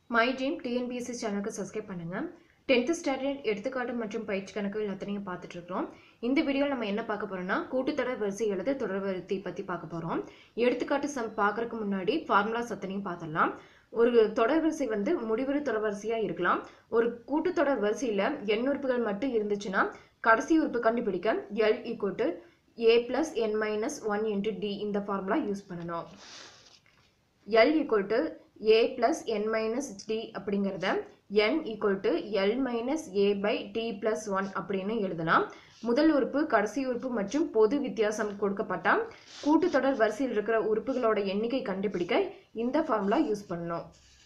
my dream TNPSC சேனலுக்கு subscribe பண்ணுங்கள் tenth standard எடுத்துக்காட்டு மற்றும் பயிற்சி கணக்குகள் அத்தனையும் பார்த்துட்டு இருக்கிறோம் இந்த வீடியோவில் நம்ம என்ன பார்க்க போறோம்னா கூட்டுத்தொடர் வரிசை எழுத தொடர் வரிசை பற்றி பார்க்க போகிறோம் எடுத்துக்காட்டு சம் பார்க்கறதுக்கு முன்னாடி ஃபார்முலாஸ் அத்தனையும் பார்த்துடலாம் ஒரு தொடர் வரிசை வந்து முடிவுறு தொடர் வரிசையாக இருக்கலாம் ஒரு கூட்டுத்தொடர் வரிசையில் எண் உறுப்புகள் மட்டும் இருந்துச்சுன்னா கடைசி உறுப்பு கண்டுபிடிக்க L equal to A plus N minus one into D இந்த ஃபார்முலா யூஸ் பண்ணணும் L equal to A plus N minus D அப்படிங்கிறத N equal to L minus A by D plus one அப்படின்னு எழுதலாம் முதல் உறுப்பு கடைசி உறுப்பு மற்றும் பொது வித்தியாசம் கொடுக்கப்பட்டால் கூட்டுத்தொடர் வரிசையில் இருக்கிற உறுப்புகளோட எண்ணிக்கை கண்டுபிடிக்க இந்த ஃபார்முலா யூஸ் பண்ணணும்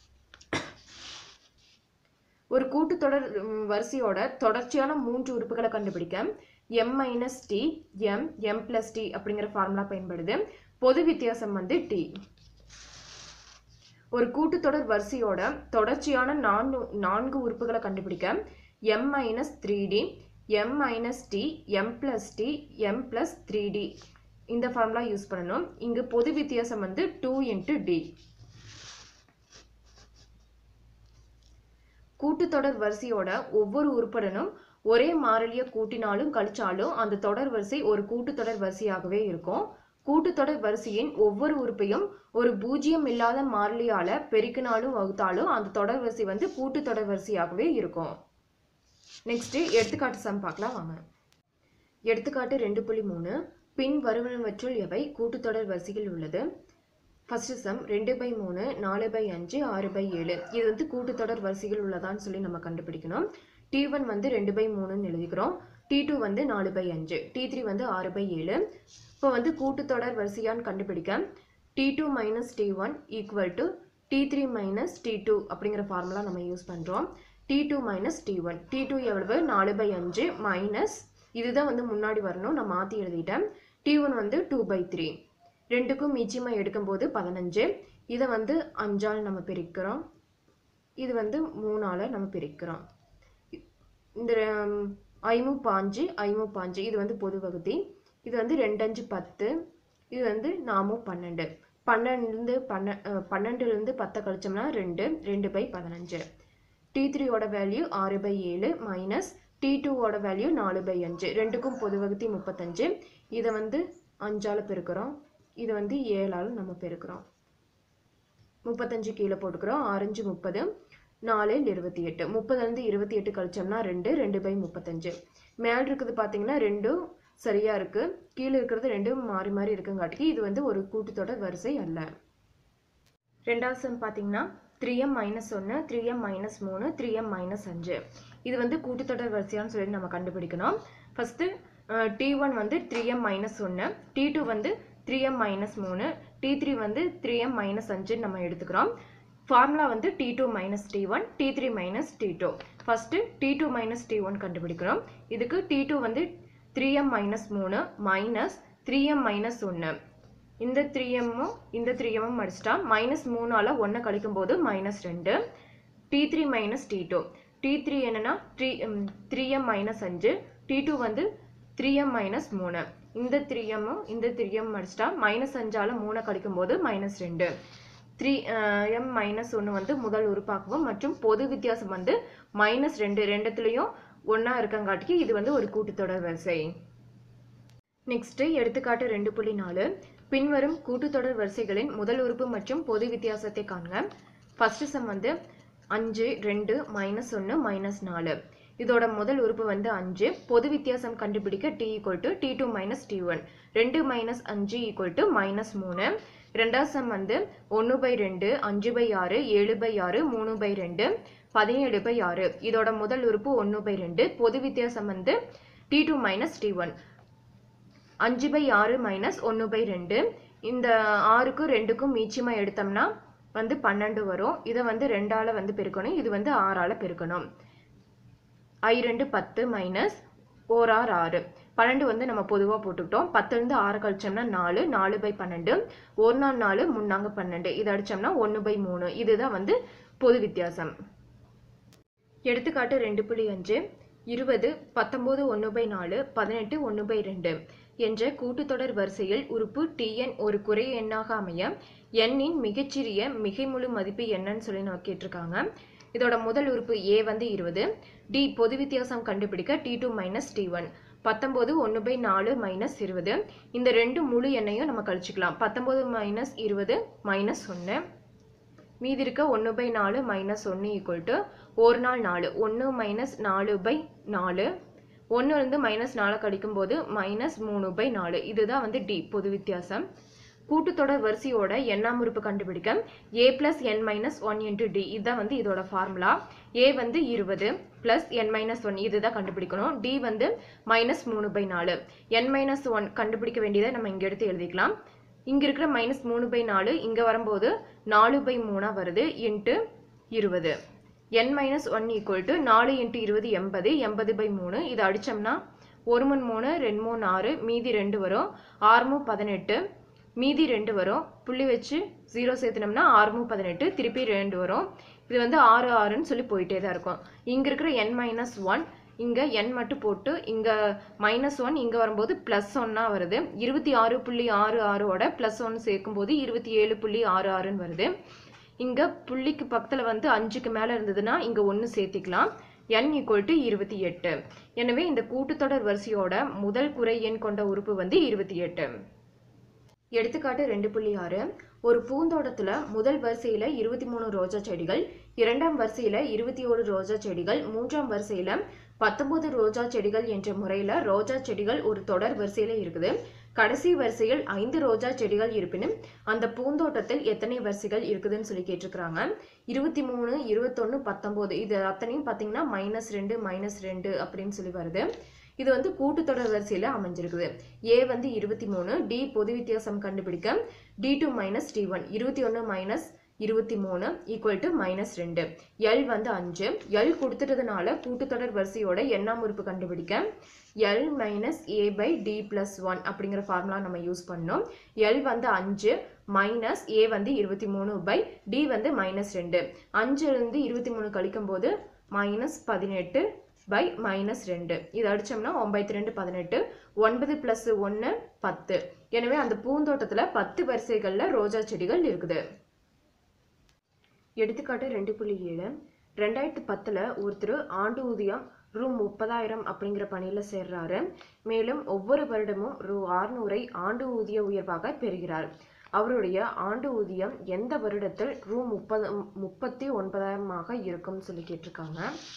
ஒரு கூட்டுத்தொடர் ம், வரிசையோட தொடர்ச்சியான மூன்று உறுப்புகளை கண்டுபிடிக்க M minus D M M plus D அப்படிங்கிற ஃபார்முலா பயன்படுது பொது வித்தியாசம் வந்து டி ஒரு கூட்டுத்தொடர் வரிசையோட தொடர்ச்சியான நான்கு நான்கு உறுப்புகளை கண்டுபிடிக்க M minus three D M minus D M plus D M plus three D இந்த ஃபார்முலா யூஸ் பண்ணணும் இங்கு பொது வித்தியாசம் வந்து டூ இன்ட்டு டி கூட்டுத்தொடர் வரிசையோட ஒவ்வொரு உறுப்புடனும் ஒரே மாறிலியை கூட்டினாலும் கழிச்சாலும் அந்த தொடர் வரிசை ஒரு கூட்டுத்தொடர் வரிசையாகவே இருக்கும் கூட்டுத்தொடர் வரிசையின் ஒவ்வொரு உறுப்பையும் ஒரு பூஜ்ஜியம் இல்லாத மாறிலியால பெருக்கினாலும் வகுத்தாலும் அந்த தொடர் வரிசை வந்து கூட்டுத்தொடர் வரிசையாகவே இருக்கும் நெக்ஸ்ட் எடுத்துக்காட்டு சம் பார்க்கலாம் வாங்க எடுத்துக்காட்டு ரெண்டு புள்ளி மூணு பின் வருவனவற்றுள் எவை கூட்டுத்தொடர் வரிசையில் உள்ளது ஃபர்ஸ்ட் சம் ரெண்டு பை மூணு நாலு பை அஞ்சு ஆறு பை ஏழு இது வந்து கூட்டுத்தொடர் வரிசையில் உள்ளதான்னு சொல்லி நம்ம கண்டுபிடிக்கணும் டி ஒன் வந்து ரெண்டு பை மூணுன்னு எழுதிக்கிறோம் டி டூ வந்து நாலு பை அஞ்சு டி த்ரீ வந்து ஆறு பை ஏழு இப்போ வந்து கூட்டுத்தொடர் வரிசையான்னு கண்டுபிடிக்க D two minus D one equal to D three minus D two அப்படிங்கிற ஃபார்முலா நம்ம யூஸ் பண்ணுறோம் D two minus D one D two எவ்வளவு நாலு பை அஞ்சு மைனஸ் இதுதான் வந்து முன்னாடி வரணும் நான் மாற்றி எழுதிட்டேன் டி ஒன் வந்து டூ பை த்ரீ ரெண்டுக்கும் மீச்சியமாக எடுக்கும்போது பதினஞ்சு இதை வந்து அஞ்சால் நம்ம பிரிக்கிறோம் இது வந்து மூணால் நம்ம பிரிக்கிறோம் இந்த ஹம், ஐமு பாஞ்சு ஐமு பாஞ்சு இது வந்து பொது வகுதி இது வந்து ரெண்டஞ்சு பத்து இது வந்து நாமு பன்னெண்டு பன்னெண்டுலேருந்து பன்ன அஹ், பன்னெண்டுலேருந்து பத்தை கழிச்சோம்னா ரெண்டு ரெண்டு பை பதினஞ்சு டி த்ரீயோட வேல்யூ ஆறு பை ஏழு மைனஸ் டி டூவோட வேல்யூ நாலு பை அஞ்சு ரெண்டுக்கும் பொது வகுத்தி முப்பத்தஞ்சு இதை வந்து அஞ்சால் பெருக்கிறோம் இது வந்து ஏழால் நம்ம பெருக்கிறோம் முப்பத்தஞ்சு கீழே போட்டுக்கிறோம் ஆரஞ்சு முப்பது நாலு இருபத்தி எட்டு முப்பதுலேருந்து இருபத்தி எட்டு கழிச்சோம்னா ரெண்டு ரெண்டு பை முப்பத்தஞ்சு மேல் இருக்கிறது பார்த்தீங்கன்னா ரெண்டும் சரியாக இருக்குது கீழே இருக்கிறது ரெண்டும் மாறி மாறி இருக்குங்காட்டிக்கு இது வந்து ஒரு கூட்டுத்தொடர் வரிசை அல்ல ரெண்டாவது சம் பார்த்தீங்கன்னா த்ரீ எம் மைனஸ் ஒன்று த்ரீ எம் மைனஸ் மூணு த்ரீ எம் மைனஸ் அஞ்சு இது வந்து கூட்டுத்தொடர் வரிசையான்னு சொல்லி நம்ம கண்டுபிடிக்கணும் ஃபஸ்ட்டு டி ஒன் வந்து த்ரீ எம் மைனஸ் ஒன்று டி டூ வந்து த்ரீ எம் மைனஸ் மூணு டி த்ரீ வந்து த்ரீ எம் மைனஸ் அஞ்சுன்னு நம்ம எடுத்துக்கிறோம் ஃபார்முலா வந்து D two minus D one D three minus D two first D two minus D one கண்டுபிடிக்கிறோம் இதுக்கு டி டூ வந்து த்ரீ எம் மைனஸ் மூணு மைனஸ் த்ரீ எம் மைனஸ் ஒன்று இந்த த்ரீ எம்மும் இந்த த்ரீ எம்மும் அடிச்சிட்டா மைனஸ் மூணால் ஒன்றை கழிக்கும் போது மைனஸ் ரெண்டு D three minus D two D three என்னன்னா த்ரீ த்ரீ எம் மைனஸ் அஞ்சு டி டூ வந்து த்ரீ எம் மைனஸ் மூணு இந்த த்ரீ எம்மும் இந்த த்ரீ எம் அடிச்சிட்டா மைனஸ் அஞ்சால் மூணை கழிக்கும் போது மைனஸ் ரெண்டு த்ரீ எம் மைனஸ் ஒன்று வந்து முதல் உறுப்பாகவும் மற்றும் பொது வித்தியாசம் வந்து மைனஸ் ரெண்டு ரெண்டுத்துலேயும் ஒன்றா இருக்கங்காட்டிக்கு இது வந்து ஒரு கூட்டுத்தொடர் வரிசை நெக்ஸ்ட் எடுத்துக்காட்டு ரெண்டு புள்ளி நாலு பின்வரும் கூட்டுத்தொடர் வரிசைகளின் முதல் உறுப்பு மற்றும் பொது வித்தியாசத்தை காண்க ஃபர்ஸ்ட் சம் வந்து அஞ்சு ரெண்டு மைனஸ் ஒன்று மைனஸ் நாலு இதோட முதல் உறுப்பு வந்து அஞ்சு பொது வித்தியாசம் கண்டுபிடிக்க D equal to D two minus D one ரெண்டு மைனஸ் அஞ்சு ஈக்குவல் டு மைனஸ் மூணு ரெண்டாவது சம் வந்து ஒன்று பை ரெண்டு அஞ்சு பை ஆறு ஏழு பை ஆறு மூணு பை ரெண்டு பதினேழு பை ஆறு இதோட முதல் உறுப்பு ஒன்று பை ரெண்டு பொது வித்தியாசம் வந்து D two minus D one அஞ்சு பை ஆறு மைனஸ் ஒன்று பை ரெண்டு இந்த ஆறுக்கும் ரெண்டுக்கும் மீச்சியமாக எடுத்தோம்னா வந்து பன்னெண்டு வரும் இதை வந்து ரெண்டால் வந்து பெருக்கணும் இது வந்து ஆறால் பெருக்கணும் ஐ ரெண்டு பத்து மைனஸ் ஓர் ஆறு ஆறு பன்னெண்டு வந்து நம்ம பொதுவாக போட்டுக்கிட்டோம் பத்துலேருந்து ஆறு கழிச்சோம்னா நாலு நாலு பை பன்னெண்டு ஒரு நாள் நாலு முன்னாங்க பன்னெண்டு இதை அடிச்சோம்னா ஒன்று பை மூணு இதுதான் வந்து பொது வித்தியாசம் எடுத்துக்காட்டு ரெண்டு புள்ளி அஞ்சு இருபது பத்தொம்போது ஒன்று பை நாலு பதினெட்டு ஒன்று பை ரெண்டு என்ற கூட்டுத்தொடர் வரிசையில் உறுப்பு tn ஒரு குறை எண்ணாக அமைய n இன் மிகச்சிறிய மிகைமுழு மதிப்பு என்னன்னு சொல்லி நம்ம கேட்டிருக்காங்க இதோட முதல் உறுப்பு a வந்து இருபது d பொது வித்தியாசம் கண்டுபிடிக்க D two minus D one பத்தொம்போது ஒன்று பை நாலு மைனஸ் இருபது இந்த ரெண்டு முழு எண்ணையும் நம்ம கழிச்சுக்கலாம் பத்தொம்போது மைனஸ் இருபது மைனஸ் ஒன்று மீதி இருக்க ஒன்று பை நாலு மைனஸ் ஒன்று ஈக்குவல் டு ஒரு நாள் நாலு ஒன்று மைனஸ் நாலு பை நாலு ஒன்றுலேருந்து மைனஸ் நாலு கழிக்கும் போது மைனஸ் மூணு பை நாலு இதுதான் வந்து டி பொது வித்தியாசம் கூட்டுத்தொடர் வரிசையோட எண்ணாம் உறுப்பு கண்டுபிடிக்க A plus N minus one into D இதுதான் வந்து இதோட ஃபார்முலா ஏ வந்து இருபது பிளஸ் என் மைனஸ் ஒன் இதுதான் கண்டுபிடிக்கணும் டி வந்து மைனஸ் மூணு பை நாலு என் மைனஸ் ஒன் கண்டுபிடிக்க வேண்டியதை நம்ம இங்கே எடுத்து எழுதிக்கலாம் இங்கே இருக்கிற மைனஸ் மூணு பை நாலு இங்கே வரும்போது நாலு பை மூணாக வருது இன்ட்டு இருபது N minus one equal to நாலு இன்ட்டு இருபது எண்பது எண்பது பை மூணு இதை அடித்தோம்னா ஒரு மணி மூணு ரெண்டு மூணு ஆறு மீதி ரெண்டு வரும் ஆறுமு பதினெட்டு மீதி ரெண்டு வரும் புள்ளி வச்சு ஜீரோ சேர்த்துனோம்னா ஆறுமு பதினெட்டு திருப்பி ரெண்டு வரும் இது வந்து ஆறு ஆறுன்னு சொல்லி போயிட்டே தான் இருக்கும் இங்கே இருக்கிற என் மைனஸ் ஒன் இங்கே என் மட்டும் போட்டு இங்கே மைனஸ் ஒன் இங்கே வரும்போது ப்ளஸ் ஒன்னாக வருது இருபத்தி ஆறு புள்ளி ஆறு ஆறோட ப்ளஸ் ஒன் சேர்க்கும்போது இருபத்தி ஏழு புள்ளி ஆறு ஆறுன்னு வருது இங்கே புள்ளிக்கு பக்கத்தில் வந்து அஞ்சுக்கு மேலே இருந்ததுன்னா இங்கே ஒன்று சேர்த்திக்கலாம் n ஈக்குவல் டு இருபத்தி எட்டு எனவே இந்த கூட்டுத்தொடர் வரிசையோட முதல் குறை எண் கொண்ட உறுப்பு வந்து இருபத்தி எட்டு எடுத்துக்காட்டு ரெண்டு புள்ளி ஆறு ஒரு பூந்தோட்டத்துல முதல் வரிசையில இருபத்தி மூணு ரோஜா செடிகள் இரண்டாம் வரிசையில இருபத்தி ஓரு ரோஜா செடிகள் மூன்றாம் வரிசையில பத்தொன்பது ரோஜா செடிகள் என்ற முறையில ரோஜா செடிகள் ஒரு தொடர் வரிசையில இருக்குது கடைசி வரிசையில் ஐந்து ரோஜா செடிகள் இருப்பினும் அந்த பூந்தோட்டத்தில் எத்தனை வரிசைகள் இருக்குதுன்னு சொல்லி கேட்டிருக்கிறாங்க இருபத்தி மூணு இருபத்தொன்னு பத்தொன்பது இது அத்தனையும் பார்த்தீங்கன்னா மைனஸ் ரெண்டு மைனஸ் ரெண்டு அப்படின்னு சொல்லி வருது இது வந்து கூட்டுத்தொடர் வரிசையில் அமைஞ்சிருக்குது ஏ வந்து இருபத்தி மூணு டி பொது வித்தியாசம் கண்டுபிடிக்க D two minus D one இருபத்தி ஒன்று மைனஸ் இருபத்தி மூணு ஈக்குவல் டு மைனஸ் ரெண்டு எல் வந்து அஞ்சு எல் கொடுத்துட்டதுனால கூட்டுத்தொடர் வரிசையோட எண்ணாம் உறுப்பு கண்டுபிடிக்க L minus A by D plus one அப்படிங்கிற ஃபார்முலா நம்ம யூஸ் பண்ணோம் எல் வந்து அஞ்சு மைனஸ் ஏ வந்து இருபத்தி மூணு பை டி வந்து மைனஸ் ரெண்டு அஞ்சுலேருந்து இருபத்தி மூணு கழிக்கும் போது மைனஸ் பதினெட்டு பை மைனஸ் ரெண்டு இது அடிச்சோம்னா ஒன்பத்தி ரெண்டு பதினெட்டு ஒன்பது ப்ளஸ் ஒன்று பத்து எனவே அந்த பூந்தோட்டத்தில் பத்து வரிசைகளில் ரோஜா செடிகள் இருக்குது எடுத்துக்காட்டு ரெண்டு புள்ளி ஏழு ரெண்டாயிரத்து பத்தில் ஒருத்தர் ஆண்டு ஊதியம் ரூ முப்பதாயிரம் அப்படிங்கிற பணியில் சேர்றாரு மேலும் ஒவ்வொரு வருடமும் ரூ ஆறுநூறை ஆண்டு ஊதிய உயர்வாக பெறுகிறார் அவருடைய ஆண்டு ஊதியம் எந்த வருடத்தில் ரூ முப்பது முப்பத்தி ஒன்பதாயிரமாக இருக்கும்னு சொல்லி கேட்டிருக்காங்க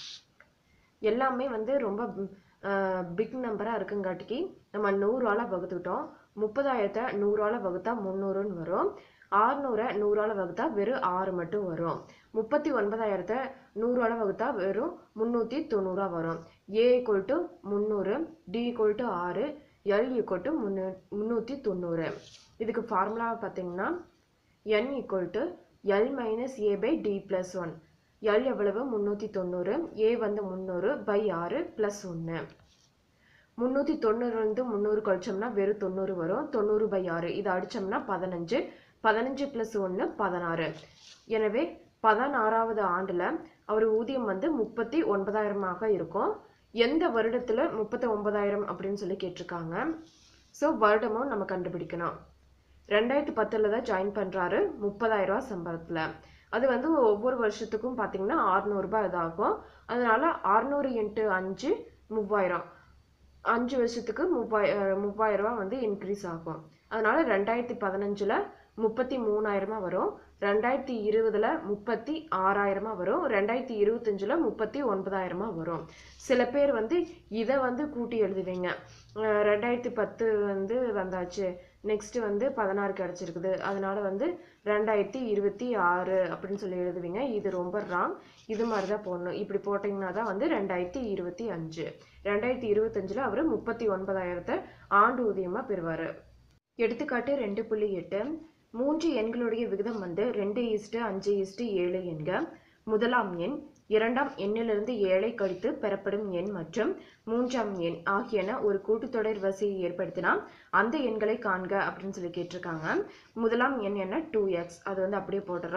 எல்லாமே வந்து ரொம்ப பிக் நம்பராக இருக்குங்காட்டிக்கு நம்ம நூறால் வகுத்துக்கிட்டோம் முப்பதாயிரத்தை நூறால் வகுத்தா முந்நூறுன்னு வரும் ஆறுநூறை நூறால் வகுத்தா வெறும் ஆறு மட்டும் வரும் முப்பத்தி ஒன்பதாயிரத்தை நூறால் வகுத்தா வெறும் முந்நூற்றி தொண்ணூறா வரும் ஏ ஈக்குவல் டு முந்நூறு டி ஈக்குவல் டு ஆறு எல் ஈக்குவல் டு முன்னூ முந்நூற்றி தொண்ணூறு இதுக்கு ஃபார்முலா பார்த்தீங்கன்னா N equal to L minus A by D plus one L எவ்வளவு முந்நூற்றி தொண்ணூறு ஏ வந்து முந்நூறு பை ஆறு ப்ளஸ் ஒன்று முந்நூற்றி தொண்ணூறுலேருந்து முந்நூறு கழிச்சோம்னா வெறும் தொண்ணூறு வரும் தொண்ணூறு பை ஆறு இதை அடித்தோம்னா பதினஞ்சு பதினஞ்சு ப்ளஸ் ஒன்று பதினாறு எனவே பதினாறாவது ஆண்டில் அவர் ஊதியம் வந்து முப்பத்தி ஒன்பதாயிரமாக இருக்கும் எந்த வருடத்தில் முப்பத்தி ஒன்பதாயிரம் அப்படின்னு சொல்லி கேட்டிருக்காங்க ஸோ வருடமும் நம்ம கண்டுபிடிக்கணும் ரெண்டாயிரத்தி பத்தில் தான் ஜாயின் பண்ணுறாரு முப்பதாயிரரூவா சம்பளத்தில் அது வந்து ஒவ்வொரு வருஷத்துக்கும் பார்த்தீங்கன்னா ஆறுநூறுபா இதாகும் அதனால ஆறுநூறு இன்ட்டு அஞ்சு மூவாயிரம் அஞ்சு வருஷத்துக்கு மூவாய மூவாயிரம் ரூபா வந்து இன்க்ரீஸ் ஆகும் அதனால ரெண்டாயிரத்தி பதினஞ்சில் முப்பத்தி மூணாயிரமா வரும் ரெண்டாயிரத்தி இருபதுல முப்பத்தி ஆறாயிரமா வரும் ரெண்டாயிரத்தி இருபத்தஞ்சில் முப்பத்தி ஒன்பதாயிரமா வரும் சில பேர் வந்து இதை வந்து கூட்டி எழுதுவீங்க அஹ் ரெண்டாயிரத்தி பத்து வந்து வந்தாச்சு நெக்ஸ்ட் வந்து பதினாறு கிடச்சிருக்குது அதனால வந்து ரெண்டாயிரத்தி இருபத்தி ஆறு அப்படின்னு சொல்லி எழுதுவீங்க இது ரொம்ப ராங் இது மாதிரி தான் போடணும் இப்படி போட்டிங்கன்னா தான் வந்து ரெண்டாயிரத்தி இருபத்தி அஞ்சு ரெண்டாயிரத்தி இருபத்தஞ்சில் அவர் முப்பத்தி ஒன்பதாயிரத்தை ஆண்டு ஊதியமாக பெறுவார் எடுத்துக்காட்டு ரெண்டு புள்ளி எட்டு மூன்று எண்களுடைய விகிதம் வந்து ரெண்டு ஈஸ்ட்டு அஞ்சு ஈஸ்ட்டு ஏழு என்க முதலாம் எண் இரண்டாம் எண்ணிலிருந்து ஏழை கழித்து பெறப்படும் எண் மற்றும் மூன்றாம் எண் ஆகியன ஒரு கூட்டுத்தொடர் வரிசையை ஏற்படுத்தினால் அந்த எண்களை காண்க அப்படின்னு சொல்லி கேட்டிருக்காங்க முதலாம் எண் என்ன டூ எக்ஸ் அது வந்து அப்படியே போட்டுறோம்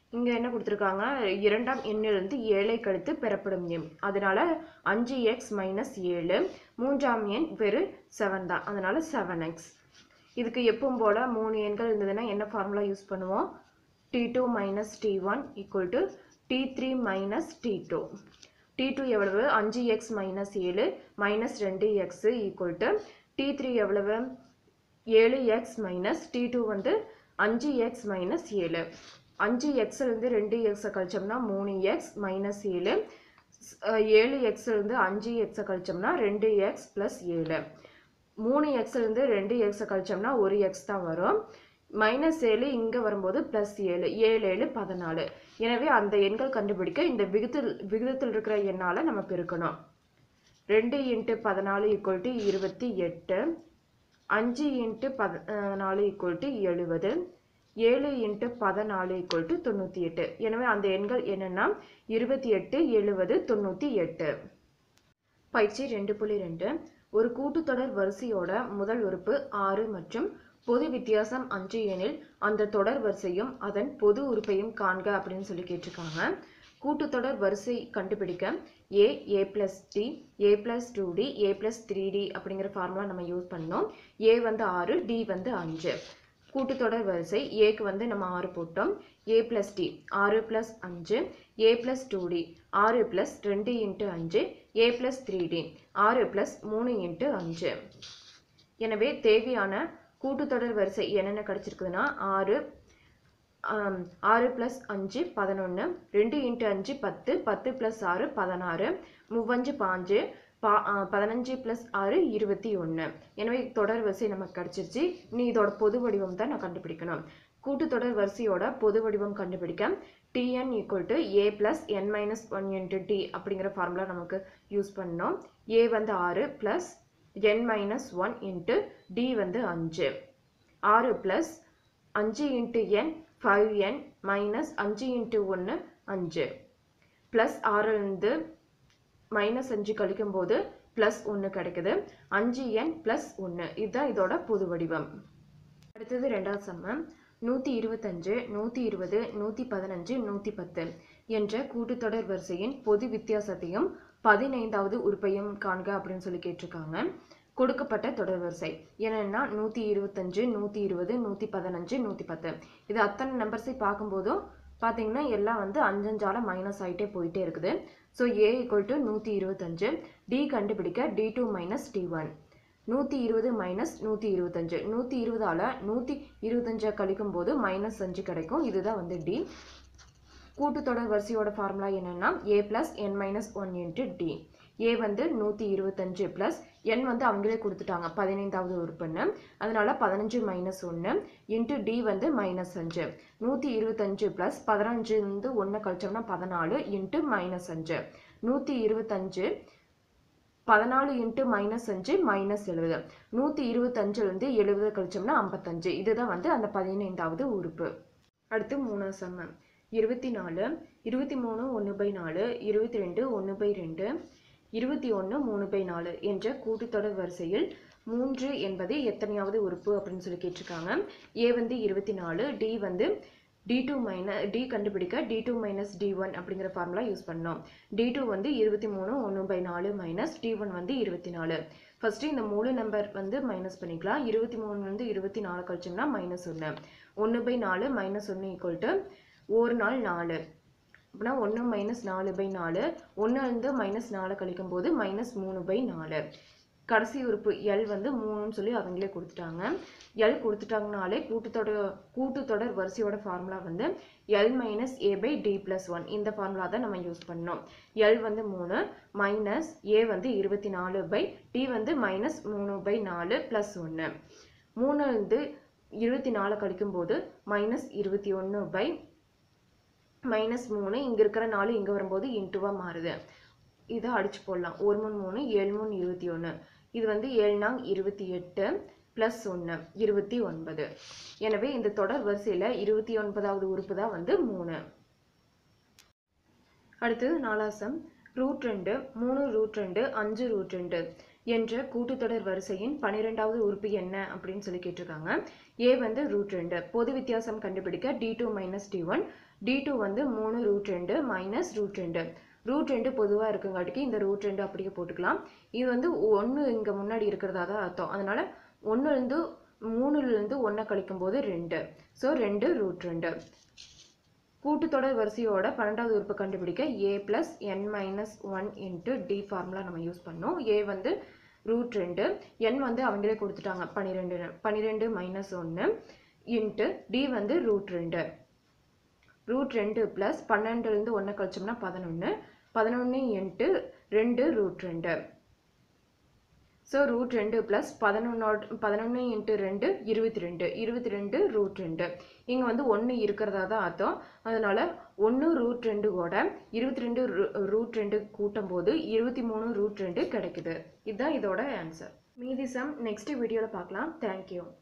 இங்கே என்ன கொடுத்துருக்காங்க இரண்டாம் எண்ணிலிருந்து ஏழை கழித்து பெறப்படும் எண் அதனால அஞ்சு எக்ஸ் மைனஸ் ஏழு மூன்றாம் எண் வெறும் செவன் தான் அதனால செவன் எக்ஸ் இதுக்கு எப்பவும் போல் மூணு எண்கள் இருந்ததுன்னா என்ன ஃபார்முலா யூஸ் பண்ணுவோம் D two minus D one equal to D three minus D two D two எவ்வளவு அஞ்சு எக்ஸ் மைனஸ் ஏழு மைனஸ் ரெண்டு X equal to D three எவ்வளவு ஏழு எக்ஸ் மைனஸ் டி டூ வந்து அஞ்சு எக்ஸ் மைனஸ் ஏழு அஞ்சு எக்ஸ்லேருந்து ரெண்டு எக்ஸை கழிச்சோம்னா மூணு எக்ஸ் மைனஸ் ஏழு ஏழு எக்ஸ்லேருந்து அஞ்சு எக்ஸை கழிச்சோம்னா ரெண்டு எக்ஸ் ப்ளஸ் ஏழு மூணு எக்ஸ்லேருந்து ரெண்டு எக்ஸை கழிச்சோம்னா ஒரு எக்ஸ் தான் வரும் மைனஸ் ஏழு இங்கே வரும்போது ப்ளஸ் ஏழு ஏழு ஏழு பதினாலு எனவே அந்த எண்கள் கண்டுபிடிக்க இந்த விகிதத்தில் விகிதத்தில் இருக்கிற எண்ணால் நம்ம பெருக்கணும் ரெண்டு இன்ட்டு பதினாலு ஈக்குவல் டு இருபத்தி எட்டு அஞ்சு இன்ட்டு பதினாலு ஈக்குவல் டு எழுபது ஏழு இன்ட்டு பதினாலு ஈக்குவல் டு தொண்ணூற்றி எட்டு எனவே அந்த எண்கள் என்னென்னா இருபத்தி எட்டு எழுபது தொண்ணூற்றி எட்டு பயிற்சி ரெண்டு புள்ளி ரெண்டு ஒரு கூட்டுத்தொடர் வரிசையோட முதல் உறுப்பு ஆறு மற்றும் பொது வித்தியாசம் அஞ்சு எனில் அந்த தொடர் வரிசையும் அதன் பொது உறுப்பையும் காண்க அப்படின்னு சொல்லி கேட்டிருக்காங்க கூட்டுத்தொடர் வரிசை கண்டுபிடிக்க A A plus D A plus two D A plus three D அப்படிங்கிற ஃபார்முலா நம்ம யூஸ் பண்ணோம் ஏ வந்து ஆறு டி வந்து அஞ்சு கூட்டுத்தொடர் வரிசை ஏக்கு வந்து நம்ம ஆறு போட்டோம் ஏ பிளஸ் டி ஆறு பிளஸ் அஞ்சு ஏ பிளஸ் டூ டி ஆறு பிளஸ் ரெண்டு இன்ட்டு அஞ்சு ஏ பிளஸ் த்ரீ டி ஆறு பிளஸ் மூணு இன்ட்டு அஞ்சு எனவே தேவையான கூட்டுத்தொடர் வரிசை என்னென்ன கிடச்சிருக்குதுன்னா ஆறு ஆறு ப்ளஸ் அஞ்சு பதினொன்று ரெண்டு இன்ட்டு அஞ்சு பத்து பத்து ப்ளஸ் ஆறு பதினாறு மூவஞ்சு பாஞ்சு பா பதினஞ்சு ப்ளஸ் ஆறு இருபத்தி ஒன்று எனவே தொடர் வரிசை நமக்கு கிடச்சிருச்சு நீ இதோட பொது வடிவம் தான் நான் கண்டுபிடிக்கணும் கூட்டுத்தொடர் வரிசையோட பொது வடிவம் கண்டுபிடிக்க TN equal to A plus N minus one into D அப்படிங்கிற ஃபார்முலா நமக்கு யூஸ் பண்ணோம் ஏ வந்து ஆறு plus N minus one into D வந்து அஞ்சு ஆறு ப்ளஸ் அஞ்சு into N five N minus அஞ்சு இன்ட்டு ஒன்று அஞ்சு ப்ளஸ் ஆறுலேருந்து மைனஸ் அஞ்சு கழிக்கும் போது ப்ளஸ் ஒன்று கிடைக்குது அஞ்சு என் ப்ளஸ் ஒன்று இதுதான் இதோட பொது வடிவம் அடுத்தது ரெண்டாவது சம்மம் நூற்றி இருபத்தஞ்சு நூற்றி இருபது நூற்றி பதினஞ்சு நூற்றி பத்து என்ற கூட்டுத்தொடர் வரிசையின் பொது வித்தியாசத்தையும் பதினைந்தாவது உறுப்பையும் காண்க அப்படின்னு சொல்லி கேட்டிருக்காங்க கொடுக்கப்பட்ட தொடர் வரிசை என்னென்னா நூற்றி இருபத்தஞ்சு நூற்றி இருபது நூற்றி பதினஞ்சு நூற்றி பத்து இது அத்தனை நம்பர்ஸை பார்க்கும்போதும் பார்த்தீங்கன்னா எல்லாம் வந்து அஞ்சஞ்சால மைனஸ் ஆகிட்டே போயிட்டே இருக்குது ஸோ ஏ ஈக்குவல் டு நூற்றி இருபத்தஞ்சு டி கண்டுபிடிக்க D two minus D one நூற்றி இருபது மைனஸ் நூற்றி இருபத்தஞ்சு நூற்றி இருபதால் நூற்றி இருபத்தஞ்சை கழிக்கும் போது மைனஸ் அஞ்சு கிடைக்கும் இதுதான் வந்து டி கூட்டுத்தொடர் வரிசையோட ஃபார்முலா என்னென்னா A plus N minus one into D A வந்து நூற்றி இருபத்தஞ்சு ப்ளஸ் என் வந்து அவங்களே கொடுத்துட்டாங்க பதினைந்தாவது உறுப்புன்னு அதனால பதினஞ்சு மைனஸ் ஒன்று இன்ட்டு டி வந்து மைனஸ் அஞ்சு நூற்றி இருபத்தஞ்சு ப்ளஸ் பதினஞ்சு வந்து ஒன்று கழிச்சோம்னா பதினாலு இன்ட்டு மைனஸ் அஞ்சு நூற்றி இருபத்தஞ்சு பதினாலு இன்ட்டு மைனஸ் அஞ்சு மைனஸ் எழுபது நூற்றி இருபத்தஞ்சுலேருந்து எழுபது கழிச்சோம்னா ஐம்பத்தஞ்சு இதுதான் வந்து அந்த பதினைந்தாவது உறுப்பு அடுத்து மூணாவது சம்மம் இருபத்தி நாலு இருபத்தி மூணு ஒன்று பை நாலு இருபத்தி ரெண்டு ஒன்று பை ரெண்டு இருபத்தி ஒன்று மூணு பை நாலு என்ற கூட்டுத்தொடர் வரிசையில் மூன்று என்பது எத்தனையாவது உறுப்பு அப்படின்னு சொல்லி கேட்டிருக்காங்க ஏ வந்து இருபத்தி நாலு டி வந்து டி டூ மைனஸ் டி கண்டுபிடிக்க D two minus D one அப்படிங்கிற ஃபார்முலா யூஸ் பண்ணோம் டி டூ வந்து இருபத்தி மூணு ஒன்று பை நாலு மைனஸ் டி ஒன் வந்து இருபத்தி நாலு ஃபஸ்ட்டு இந்த மூணு நம்பர் வந்து மைனஸ் பண்ணிக்கலாம் இருபத்தி மூணு வந்து இருபத்தி நாலு கழிச்சோம்னா மைனஸ் ஒன்று ஒன்று பை நாலு மைனஸ் ஒன்று ஈக்குவல் டு ஒரு நாள் நாலு அப்படின்னா ஒன்று மைனஸ் நாலு பை நாலு ஒன்றுலேருந்து மைனஸ் நாலு கழிக்கும் போது மைனஸ் மூணு பை நாலு கடைசி உறுப்பு எல் வந்து மூணுன்னு சொல்லி அவங்களே கொடுத்துட்டாங்க எல் கொடுத்துட்டாங்கனாலே கூட்டுத்தொடர் கூட்டுத்தொடர் வரிசையோட ஃபார்முலா வந்து L minus A by D plus one இந்த ஃபார்முலா தான் நம்ம யூஸ் பண்ணோம் எல் வந்து மூணு மைனஸ் ஏ வந்து இருபத்தி நாலு பை டி வந்து மைனஸ் மூணு பை நாலு ப்ளஸ் ஒன்று மூணுலேருந்து இருபத்தி நாலு கழிக்கும் போது மைனஸ் இருபத்தி ஒன்று பை மைனஸ் மூணு இங்கே இருக்கிற நாலு இங்கே வரும்போது இன்ட்டுவாக மாறுது இதை அடிச்சு போடலாம் ஒரு மூணு மூணு ஏழு மூணு இருபத்தி ஒன்று இது வந்து ஏழு நாங் இருபத்தி எட்டு ப்ளஸ் ஒன்று இருபத்தி ஒன்பது எனவே இந்த தொடர் வரிசையில் இருபத்தி ஒன்பதாவது உறுப்பு தான் வந்து மூணு அடுத்தது நாலாசம் ரூட் ரெண்டு மூணு ரூட் ரெண்டு அஞ்சு ரூட் ரெண்டு என்ற கூட்டுத்தொடர் வரிசையின் பன்னிரெண்டாவது உறுப்பு என்ன அப்படின்னு சொல்லி கேட்டிருக்காங்க ஏ வந்து ரூட் ரெண்டு பொது வித்தியாசம் கண்டுபிடிக்க D two minus D one D two வந்து மூணு ரூட் ரெண்டு மைனஸ் ரூட் ரெண்டு ரூட் ரெண்டு பொதுவாக இருக்குங்காட்டிக்கு இந்த ரூட் ரெண்டு அப்படியே போட்டுக்கலாம் இது வந்து ஒன்று இங்கே முன்னாடி இருக்கிறதா தான் அர்த்தம் அதனால ஒன்றுலேருந்து மூணுலேருந்து ஒன்றை கழிக்கும் போது ரெண்டு ஸோ ரெண்டு ரூட் ரெண்டு கூட்டுத்தொடர் வரிசையோட பன்னெண்டாவது உறுப்பு கண்டுபிடிக்க A plus N minus one into D formula நம்ம யூஸ் பண்ணோம் ஏ வந்து ரூட் ரெண்டு என் வந்து அவங்களே கொடுத்துட்டாங்க பன்னிரெண்டு பன்னிரெண்டு மைனஸ் ஒன்று இன்ட்டு டி வந்து ரூட் ரெண்டு ரூட் ரெண்டு ப்ளஸ் பன்னெண்டுலேருந்து ஒன்று கழிச்சோம்னா பதினொன்று பதினொன்று இன்ட்டு ரெண்டு ரூட் ரெண்டு ஸோ ரூட் ரெண்டு ப்ளஸ் பதினொன்னோட பதினொன்று இன்ட்டு ரெண்டு இருபத்தி ரெண்டு இருபத்தி ரெண்டு ரூட் ரெண்டு இங்கே வந்து ஒன்று இருக்கிறதா தான் அர்த்தம் அதனால் ஒன்று ரூட் ரெண்டு கூட இருபத்தி ரெண்டு ரூட் ரெண்டு கூட்டும் போது இருபத்தி மூணு ரூட் ரெண்டு கிடைக்குது இதுதான் இதோட ஆன்சர் மீதி சம் நெக்ஸ்ட் வீடியோவில் பார்க்கலாம் தேங்க்யூ